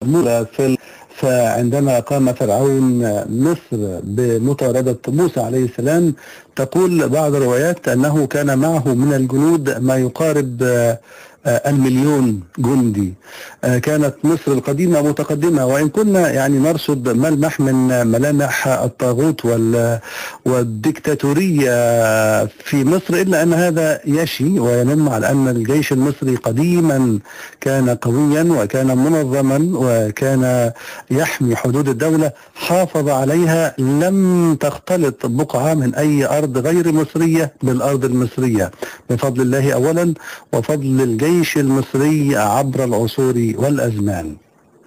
في فعندما قام فرعون مصر بمطاردة موسى عليه السلام تقول بعض الروايات أنه كان معه من الجنود ما يقارب المليون جندي كانت مصر القديمة متقدمة وإن كنا يعني نرصد ملمح من ملامح الطاغوت والديكتاتورية في مصر إلا أن هذا يشي وينم على أن الجيش المصري قديما كان قويا وكان منظما وكان يحمي حدود الدولة حافظ عليها لم تختلط بقعة من أي أرض غير مصرية بالأرض المصرية بفضل الله أولا وفضل الجيش الجيش المصري عبر العصور والأزمان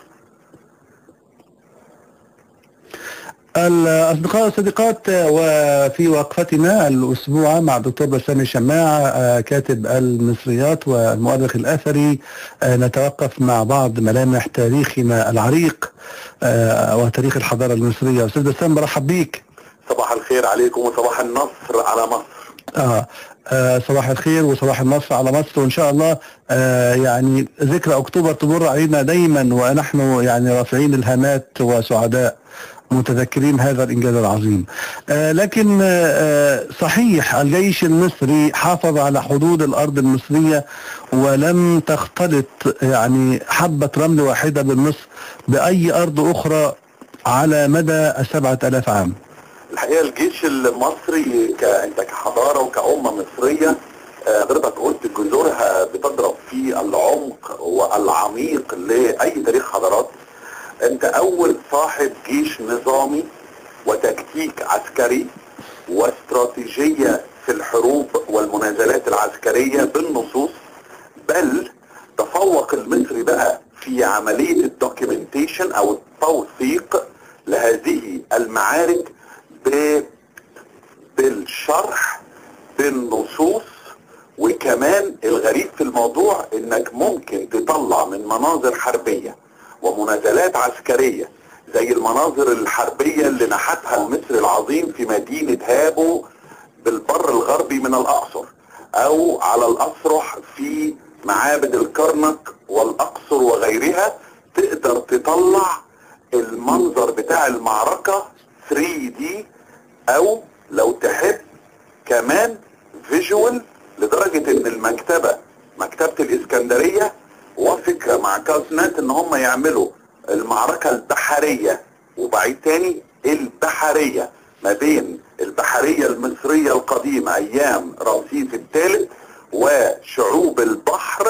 الأصدقاء والصديقات وفي وقفتنا الأسبوع مع الدكتور بسام الشماع كاتب المصريات والمؤرخ الأثري نتوقف مع بعض ملامح تاريخنا العريق وتاريخ الحضارة المصرية أستاذ بسام برحب بيك صباح الخير عليكم وصباح النصر على مصر آه. آه صباح الخير وصباح النصر على مصر وان شاء الله آه يعني ذكرى اكتوبر تمر علينا دايما ونحن يعني رافعين الهامات وسعداء متذكرين هذا الانجاز العظيم. آه لكن آه صحيح الجيش المصري حافظ على حدود الارض المصريه ولم تختلط يعني حبه رمل واحده بالمصر باي ارض اخرى على مدى السبعه الاف عام. الحقيقه الجيش المصري ك... انت كحضاره وكأمه مصريه حضرتك قلت جذورها بتضرب في العمق والعميق لاي تاريخ حضارات انت اول صاحب جيش نظامي وتكتيك عسكري واستراتيجيه في الحروب والمنازلات العسكريه بالنصوص بل تفوق المصري بقى في عمليه الدوكيومنتيشن او التوثيق لهذه المعارك بالشرح بالنصوص وكمان الغريب في الموضوع انك ممكن تطلع من مناظر حربية ومنازلات عسكرية زي المناظر الحربية اللي نحتها المصري العظيم في مدينة هابو بالبر الغربي من الأقصر أو على الأسرح في معابد الكرنك والأقصر وغيرها تقدر تطلع المنظر بتاع المعركة 3D او لو تحب كمان فيجوال لدرجة ان المكتبة مكتبة الاسكندرية وفكرة مع كاسنات ان هم يعملوا المعركة البحرية وبعيد تاني البحرية ما بين البحرية المصرية القديمة ايام رمسيس الثالث وشعوب البحر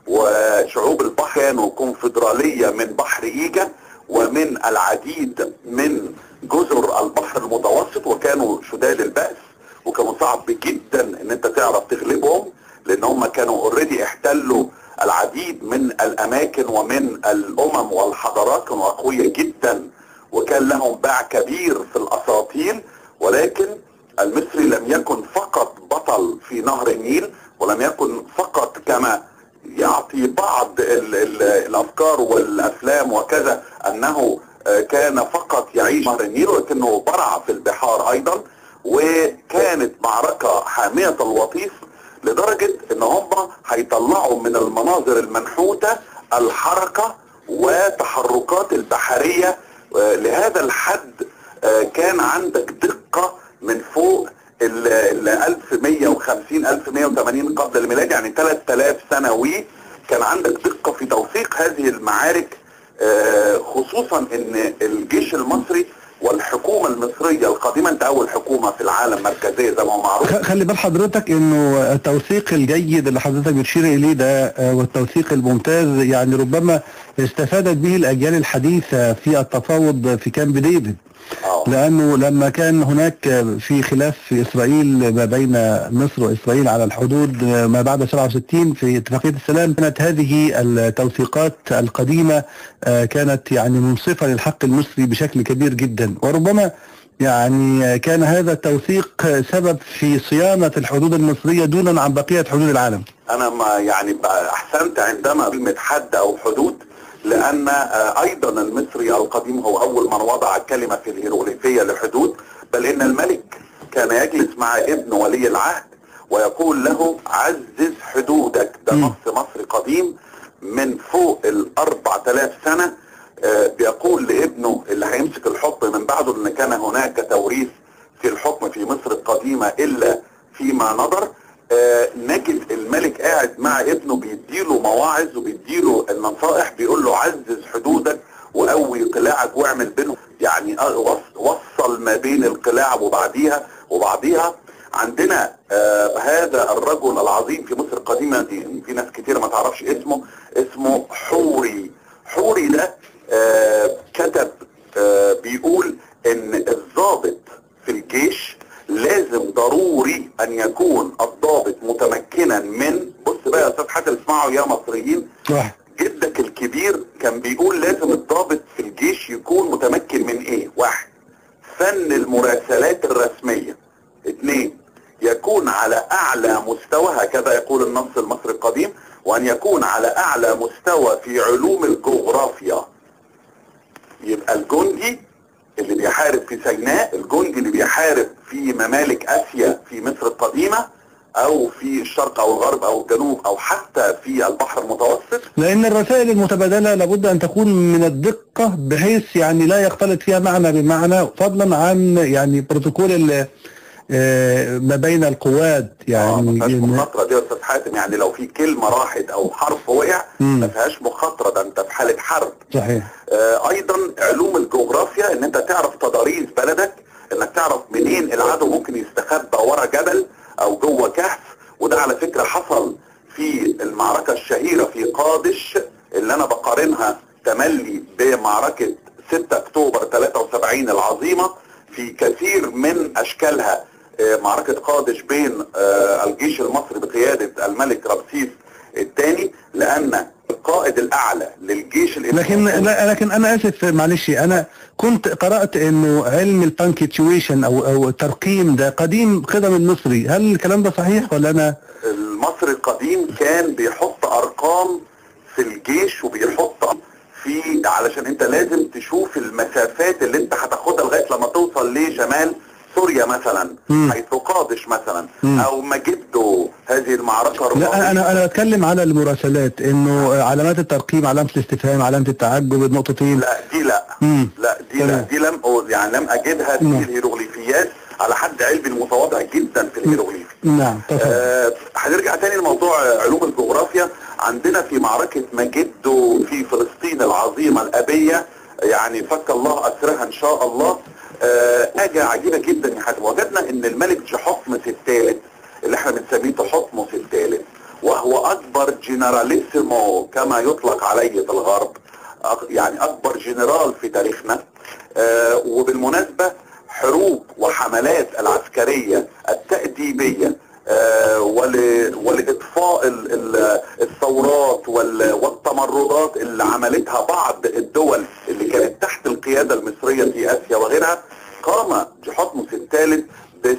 وشعوب البحر كانوا كونفدرالية من بحر ايجا ومن العديد من جزر البحر المتوسط وكانوا شداد البأس وكانوا صعب جدا ان انت تعرف تغلبهم لان هم كانوا اوريدي احتلوا العديد من الاماكن ومن الامم والحضارات كانوا اقوياء جدا وكان لهم باع كبير في الاساطيل ولكن المصري لم يكن فقط بطل في نهر النيل ولم يكن فقط كما يعطي بعض ال ال الافكار والافلام وكذا انه كان فقط يعيش نهر النيل ولكنه برع في البحار ايضا وكانت معركة حامية الوطيس لدرجة ان هم هيطلعوا من المناظر المنحوتة الحركة وتحركات البحرية لهذا الحد كان عندك دقة من فوق ال 1150 1180 قبل الميلاد يعني 3000 سنوي كان عندك دقة في توثيق هذه المعارك خصوصا ان الجيش المصري والحكومة المصرية القديمة انت اول حكومة في العالم مركزية زي ما هو معروف خلي بال حضرتك انه التوثيق الجيد اللي حضرتك بتشير اليه ده والتوثيق الممتاز يعني ربما استفادت به الاجيال الحديثة في التفاوض في كامب ديفيد لانه لما كان هناك في خلاف في اسرائيل ما بين مصر واسرائيل على الحدود ما بعد 67 في اتفاقيه السلام كانت هذه التوثيقات القديمه كانت يعني منصفه للحق المصري بشكل كبير جدا وربما يعني كان هذا التوثيق سبب في صيانه الحدود المصريه دونا عن بقيه حدود العالم. انا ما يعني احسنت عندما كلمه حد او حدود لان ايضا المصري القديم هو اول من وضع الكلمة في الهيروغليفية لحدود بل ان الملك كان يجلس مع ابن ولي العهد ويقول له عزز حدودك ده نص مصري قديم من فوق ال 4000 سنة آه، بيقول لابنه اللي هيمسك الحكم من بعده ان كان هناك توريث في الحكم في مصر القديمة الا فيما نظر آه، نجد الملك قاعد مع ابنه بيديله مواعظ وبيديله النصائح بيقول له عزز حدودك وقوي قلاعك واعمل بينهم يعني آه، وص- وصل ما بين القلاع وبعديها وبعديها عندنا آه هذا الرجل العظيم في مصر القديمة دي في ناس كتير ما تعرفش اسمه اسمه حوري حوري ده آه كتب آه بيقول ان الضابط في الجيش لازم ضروري ان يكون الضابط متمكنا من بص بقى يا استاذ حاتم اسمعوا يا مصريين واحد جدك الكبير كان بيقول لازم الضابط في الجيش يكون متمكن من ايه واحد فن المراسلات الرسمية اثنين يكون على اعلى مستوى هكذا يقول النص المصري القديم وان يكون على اعلى مستوى في علوم الجغرافيا يبقى الجندي اللي بيحارب في سيناء الجندي اللي بيحارب في ممالك اسيا في مصر القديمة او في الشرق او الغرب او الجنوب او حتى في البحر المتوسط لأن الرسائل المتبادلة لابد أن تكون من الدقة بحيث يعني لا يختلط فيها معنى بمعنى فضلا عن يعني بروتوكول ال- آه، ما بين القوات اه يعني ما فيهاش إن- مخاطره دي يا استاذ حاتم يعني لو في كلمه راحت او حرف وقع مم. ما فيهاش مخاطره ده انت في حاله حرب صحيح آه ايضا علوم الجغرافيا ان انت تعرف تضاريس بلدك انك تعرف منين العدو ممكن يستخبى ورا جبل او جوه كهف وده على فكره حصل في المعركه الشهيره في قادش اللي انا بقارنها تملي بمعركه 6 اكتوبر 73 العظيمه في كثير من اشكالها آه، معركة قادش بين آه، الجيش المصري بقيادة الملك رمسيس الثاني لأن القائد الأعلى للجيش لكن الإسرائيلي لا لكن انا اسف معلش انا كنت قرات انه علم البانكتويشن او او الترقيم ده قديم قدم المصري هل الكلام ده صحيح ولا انا المصري القديم كان بيحط أرقام في الجيش وبيحط في علشان انت لازم تشوف المسافات اللي انت هتاخدها لغايه لما توصل لشمال سوريا مثلا مم. حيث قادش مثلا مم. او مجدو هذه المعركه لا الرابعة. انا انا بتكلم على المراسلات انه علامات الترقيم علامه الاستفهام علامه التعجب النقطتين لا دي لا مم. لا دي لا تمام. دي لم أو- يعني لم اجدها في نعم. الهيروغليفيات على حد علمي المتواضع جدا في الهيروغليفي نعم تفضل آه، هنرجع تاني لموضوع آه، علوم الجغرافيا عندنا في معركة مجدو في فلسطين العظيمة الأبية يعني فك الله أسرها إن شاء الله آه، حاجة عجيبة جدا يا حاتم وجدنا إن الملك جحطمس الثالث اللي احنا بنسميه تحطمس الثالث وهو أكبر جنراليسيمو كما يطلق عليه في الغرب أك- يعني أكبر جنرال في تاريخنا آه، وبالمناسبة حروب وحملات العسكرية التأديبية آه، ول- ولإطفاء ال- ال- الثورات وال- والتمردات اللي عملتها بعض الدول اللي كانت تحت القيادة المصرية في آسيا وغيرها قام جحتمس الثالث ب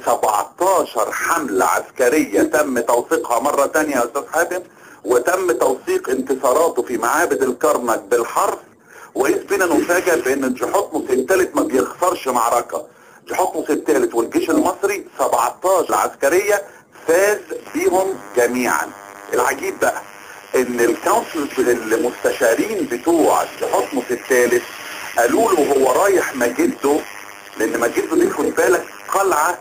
17 حملة عسكرية تم توثيقها مرة تانية يا أستاذ حاتم وتم توثيق انتصاراته في معابد الكرنك بالحرف وإذ بنا نفاجأ بأن جحتمس الثالث ما بيخسرش معركة جحتمس الثالث والجيش المصري 17 عسكرية فاز بيهم جميعا العجيب بقى ان الكونسل المستشارين بتوع جحتمس الثالث قالوا له هو رايح مجده لان مجده دي خد بالك قلعه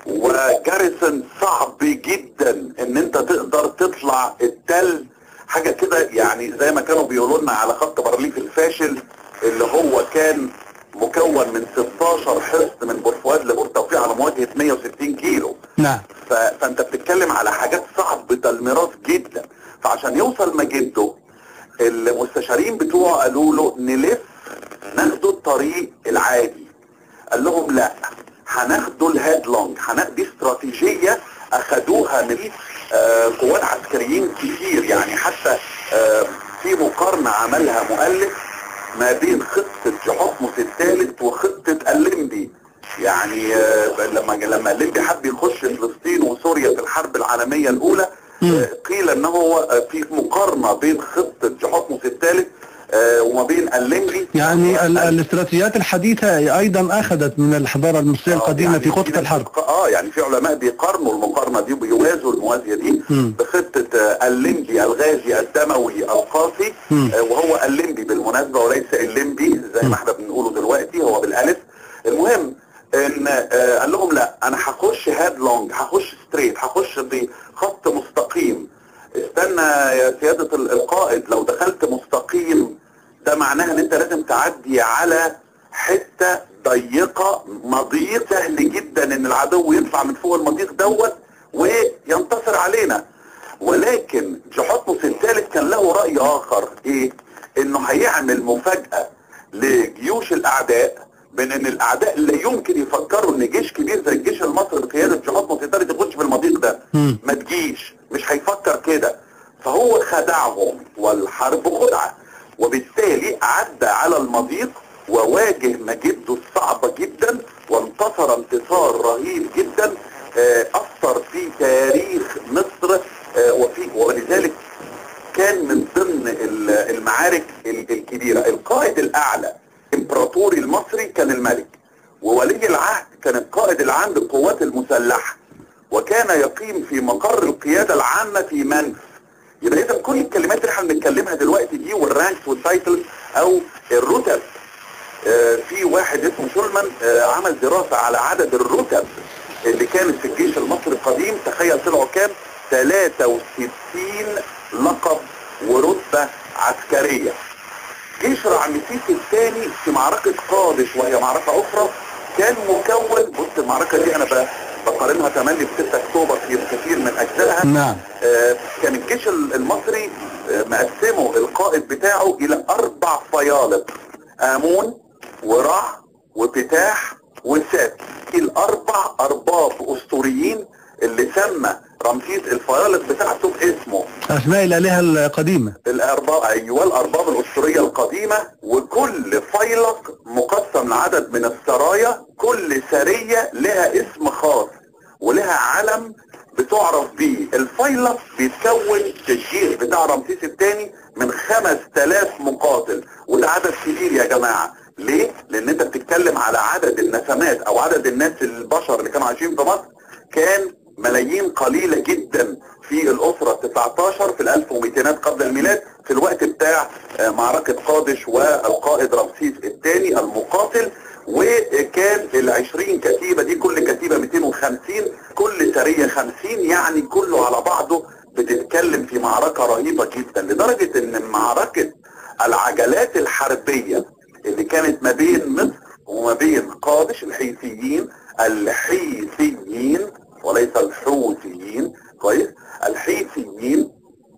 وجاريسون صعب جدا ان انت تقدر تطلع التل حاجه كده يعني زي ما كانوا بيقولوا لنا على خط بارليف الفاشل اللي هو كان مكون من 16 حصن من بورفؤاد لبورتوفيق على مواجهه 160 كيلو نعم ف... فانت بتتكلم على حاجات صعبة الميراث جدا فعشان يوصل مجده المستشارين بتوعه قالوا له نلف ناخده الطريق العادي قال لهم لا هناخده الهيدلونج هناخد دي استراتيجية اخدوها من آه، قوات عسكريين كتير يعني حتى آه، في مقارنة عملها مؤلف ما بين خطة جحطمس الثالث وخطة الليمبي يعني آه، لما لما الليمبي حب يخش فلسطين وسوريا في الحرب العالمية الأولى آه، قيل أنه هو آه، في مقارنة بين خطة جحطمس الثالث آه، وما بين الليمبي يعني ال- الاستراتيجيات الحديثة أيضا أخذت من الحضارة المصرية آه، القديمة يعني في خطة ناس الحرب بتق- اه يعني في علماء بيقارنوا المقارنه دي وبيوازوا الموازيه دي مم. بخطه آه، الليمبي الغازي الدموي القاسي مم. آه، وهو الليمبي بالمناسبه وليس الليمبي زي ما احنا بنقوله دلوقتي هو بالالف المهم ان آه، قال لهم لا انا هخش هاد لونج هخش ستريت هخش بخط مستقيم استنى يا سياده ال- القائد لو دخلت مستقيم ده معناها ان انت لازم تعدي على حته ضيقه مضيق سهل جدا ان العدو يطلع من فوق المضيق دوت وينتصر علينا ولكن جحتمس الثالث كان له راي اخر ايه انه هيعمل مفاجاه لجيوش الاعداء من ان الاعداء لا يمكن يفكروا ان جيش كبير زي الجيش المصري بقياده جحتمس الثالث يخش في المضيق ده مم. ما تجيش مش هيفكر كده فهو خدعهم والحرب خدعه وبالتالي عدى على المضيق وواجه مجده الصعبة جدا وانتصر انتصار رهيب جدا آه، اثر في تاريخ مصر آه، وفي ولذلك كان من ضمن ال- المعارك ال- الكبيرة القائد الاعلى امبراطوري المصري كان الملك وولي العهد كان القائد العام للقوات المسلحة وكان يقيم في مقر القيادة العامة في منف يبقى اذا كل الكلمات اللي احنا بنتكلمها دلوقتي دي والرانكس والتايتلز او الرتب آه، في واحد اسمه شولمان آه، عمل دراسة على عدد الرتب اللي كانت في الجيش المصري القديم تخيل طلعوا كام 63 لقب ورتبة عسكرية جيش رعمسيس الثاني في معركة قادش وهي معركة أخرى كان مكون بص المعركة دي أنا ب- بقارنها تملي ب 6 أكتوبر في كثير من أجزائها نعم آه، كان الجيش ال- المصري آه، مقسمه القائد بتاعه الى اربع فيالق امون ورع وبتاح وسات الاربع ارباب اسطوريين اللي سمى رمسيس الفيالق بتاعته باسمه أسماء الآلهة القديمة الارباب ايوه الارباب الاسطوريه القديمه وكل فيلق مقسم لعدد من السرايا كل سريه لها اسم خاص ولها علم بتعرف بيه الفيلق بيتكون الجيش بتاع رمسيس الثاني من 5000 مقاتل وده عدد كبير يا جماعه ليه؟ لان انت بتتكلم على عدد النسمات او عدد الناس البشر اللي كانوا عايشين في مصر كان ملايين قليلة جدا في الأسرة 19 في ال 1200 قبل الميلاد في الوقت بتاع آه، معركة قادش والقائد رمسيس الثاني المقاتل وكان ال 20 كتيبة دي كل كتيبة 250 كل سرية 50 يعني كله على بعضه بتتكلم في معركة رهيبة جدا لدرجة ان معركة العجلات الحربية اللي كانت ما بين مصر وما بين قادش الحيثيين الحيثيين وليس الحوثيين كويس الحيثيين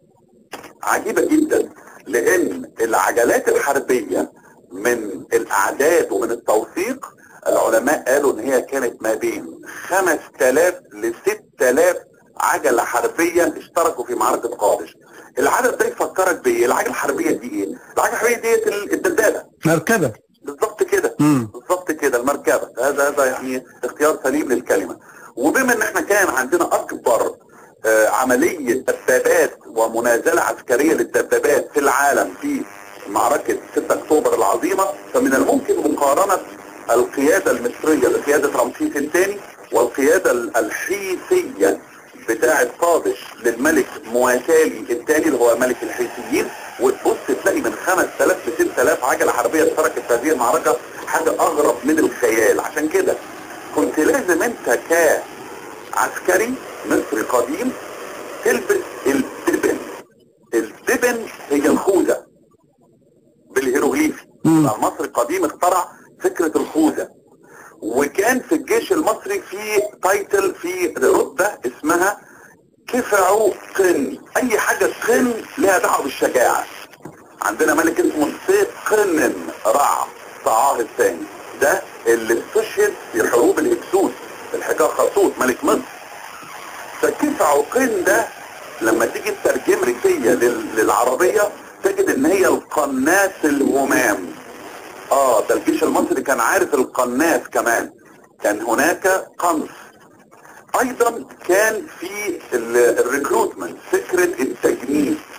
عجيبة جدا لان العجلات الحربية من الاعداد ومن التوثيق العلماء قالوا ان هي كانت ما بين 5000 ل 6000 عجلة حربية اشتركوا في معركة قادش العدد ده يفكرك بايه العجلة الحربية دي ايه العجلة الحربية ديت الدبابة مركبة بالظبط كده مم. بالظبط كده المركبة هذا هذا يعني اختيار سليم للكلمة وبما ان احنا كان عندنا اكبر آه، عملية دبابات ومنازلة عسكرية للدبابات في العالم في معركة 6 اكتوبر العظيمة فمن الممكن مقارنة القيادة المصرية بقيادة رمسيس الثاني والقيادة ال- الحيثية بتاعة قادش للملك مواسالي الثاني اللي هو ملك الحيثيين وتبص تلاقي من 5000 ل 6000 عجلة حربية اشتركت في هذه المعركة حاجة أغرب من الخيال عشان كده كنت لازم أنت كعسكري مصري قديم تلبس الدبن الدبن هي الخوذة بالهيروغليفي مم. المصري القديم اخترع فكرة الخوذة وكان في الجيش المصري في تايتل في رتبة اسمها كفعوا قن اي حاجة قن لها دعوة بالشجاعة عندنا ملك اسمه سيقنن رع صعاه الثاني ده اللي استشهد في حروب الهكسوس الحجاج خرطوط ملك مصر فكيف عقين ده لما تيجي تترجم ريكية لل- للعربية تجد ان هي القناص الهمام اه ده الجيش المصري كان عارف القناص كمان كان هناك قنص ايضا كان في الريكروتمنت فكرة التجنيد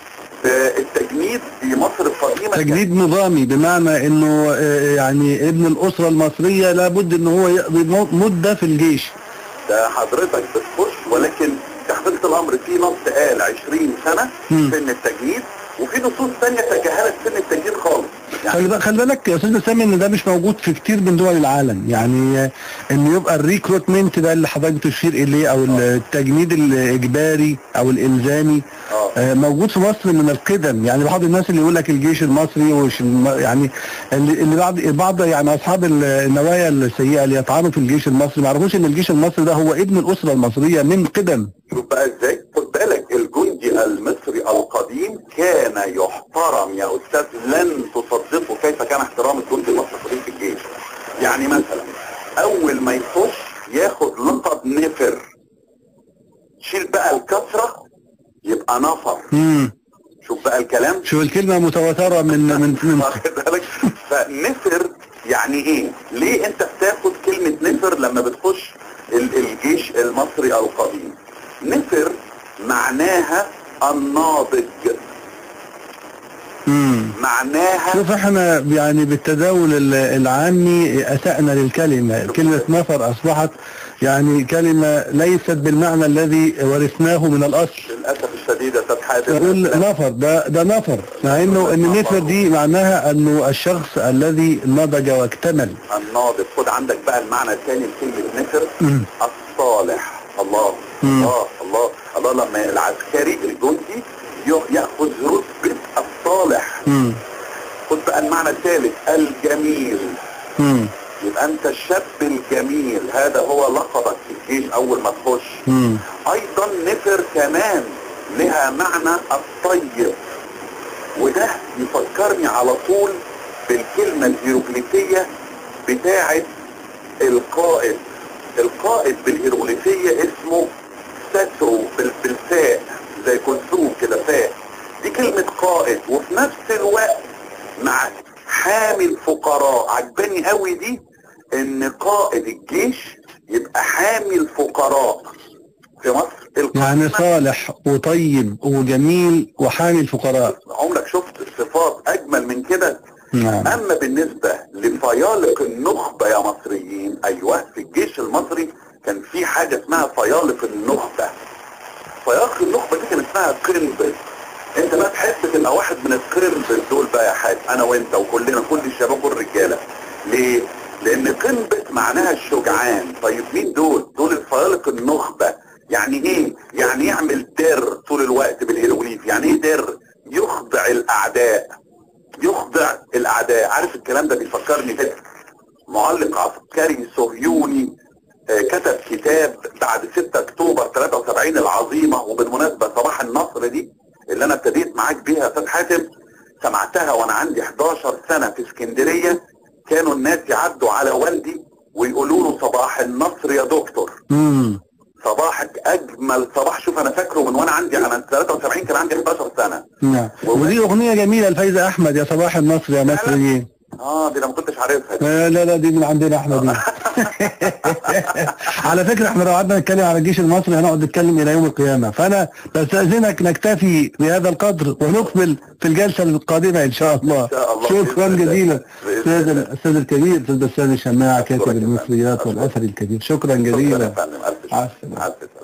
في التجنيد في مصر القديمه تجنيد نظامي بمعنى انه آه، يعني ابن الاسره المصريه لابد ان هو يقضي مو- مده في الجيش ده حضرتك بتخش ولكن تحقيق الامر في نص قال 20 سنه مم. سن التجنيد وفي نصوص ثانيه تجاهلت سن التجنيد خالص خلي يعني بالك- خلي بالك يا استاذ سامي ان ده مش موجود في كتير من دول العالم يعني آه، ان يبقى الريكروتمنت ده اللي حضرتك بتشير اليه او التجنيد الاجباري او الالزامي اه آه، موجود في مصر من القدم يعني بعض الناس اللي يقول لك الجيش المصري وش الم... يعني اللي اللي بعض بعض يعني اصحاب ال- النوايا السيئه اللي يطعنوا في الجيش المصري ما يعرفوش ان الجيش المصري ده هو ابن الاسره المصريه من قدم شوف بقى ازاي خد بالك الجندي المصري القديم كان يحترم يا استاذ لن تصدقوا كيف كان احترام الجندي المصري القديم في الجيش يعني مثلا اول ما يخش ياخد لقب نفر شيل بقى الكسره يبقى نفر امم شوف بقى الكلام شوف الكلمه متواتره من من من واخد بالك فنفر يعني ايه ليه انت بتاخد كلمة نفر لما بتخش ال- الجيش المصري القديم نفر معناها الناضج امم معناها شوف احنا يعني بالتداول ال- العامي اسأنا للكلمة كلمة نفر اصبحت يعني كلمة ليست بالمعنى الذي ورثناه من الاصل للاسف الشديد يا استاذ حازم تقول نفر ده ده نفر مع انه ان نفر دي معناها انه الشخص الذي نضج واكتمل الناضج خد عندك بقى المعنى الثاني لكلمة نفر مم. الصالح الله مم. الله الله الله لما العسكري الجندي ي- ياخذ رتبة الصالح مم. خد بقى المعنى الثالث الجميل مم. يبقى انت الشاب الجميل هذا هو لقبك في الجيش اول ما تخش مم. ايضا نفر كمان لها معنى الطيب وده يفكرني على طول بالكلمة الهيروغليفية بتاعة القائد القائد بالهيروغليفية اسمه ساترو بال- بالفاء زي كلثوم كده فاء دي كلمة قائد وفي نفس الوقت مع حامي الفقراء عجباني قوي دي ان قائد الجيش يبقى حامي الفقراء في مصر يعني القائمة صالح وطيب وجميل وحامي الفقراء عمرك شفت صفات اجمل من كده نعم اما بالنسبة لفيالق النخبة يا مصريين ايوه في الجيش المصري كان في حاجة اسمها فيالق النخبة فيالق النخبة دي كان اسمها قنبل انت بقى تحس تبقى واحد من القنبل دول بقى يا حاج انا وانت وكلنا كل الشباب والرجالة ليه؟ لان قنبل معناها الشجعان طيب مين دول؟ دول الفيالق النخبة يعني ايه؟ يعني يعمل در طول الوقت بالهيروغليف يعني ايه در؟ يخضع الاعداء يخضع الاعداء عارف الكلام ده بيفكرني كده معلق عسكري صهيوني آه، كتب كتاب بعد 6 اكتوبر 73 العظيمه وبالمناسبه صباح النصر دي اللي انا ابتديت معاك بيها يا استاذ حاتم سمعتها وانا عندي 11 سنه في اسكندريه كانوا الناس يعدوا على والدي ويقولوا له صباح النصر يا دكتور مم. صباحك اجمل صباح شوف انا فاكره من وانا عندي انا 73 كان عندي 11 سنه نعم ودي اغنية جميلة لفايزة احمد يا صباح النصر يا مصريين اه دي انا ما كنتش عارفها دي. لا لا لا دي من عندنا احنا دي على فكرة احنا لو قعدنا نتكلم على الجيش المصري هنقعد نتكلم الى يوم القيامة فانا بستأذنك نكتفي بهذا القدر ونكمل في الجلسة القادمة ان شاء الله إن شاء الله. شكرا بإذن الله. جزيلا بإذن استاذ الله. الاستاذ الكبير استاذ بسام الشماعة كاتب أشكرك يا فندم. المصريات أشكرك. والاثر الكبير شكرا شكرا يا جزيلا فندم الف مع شكر السلامة. مع السلامه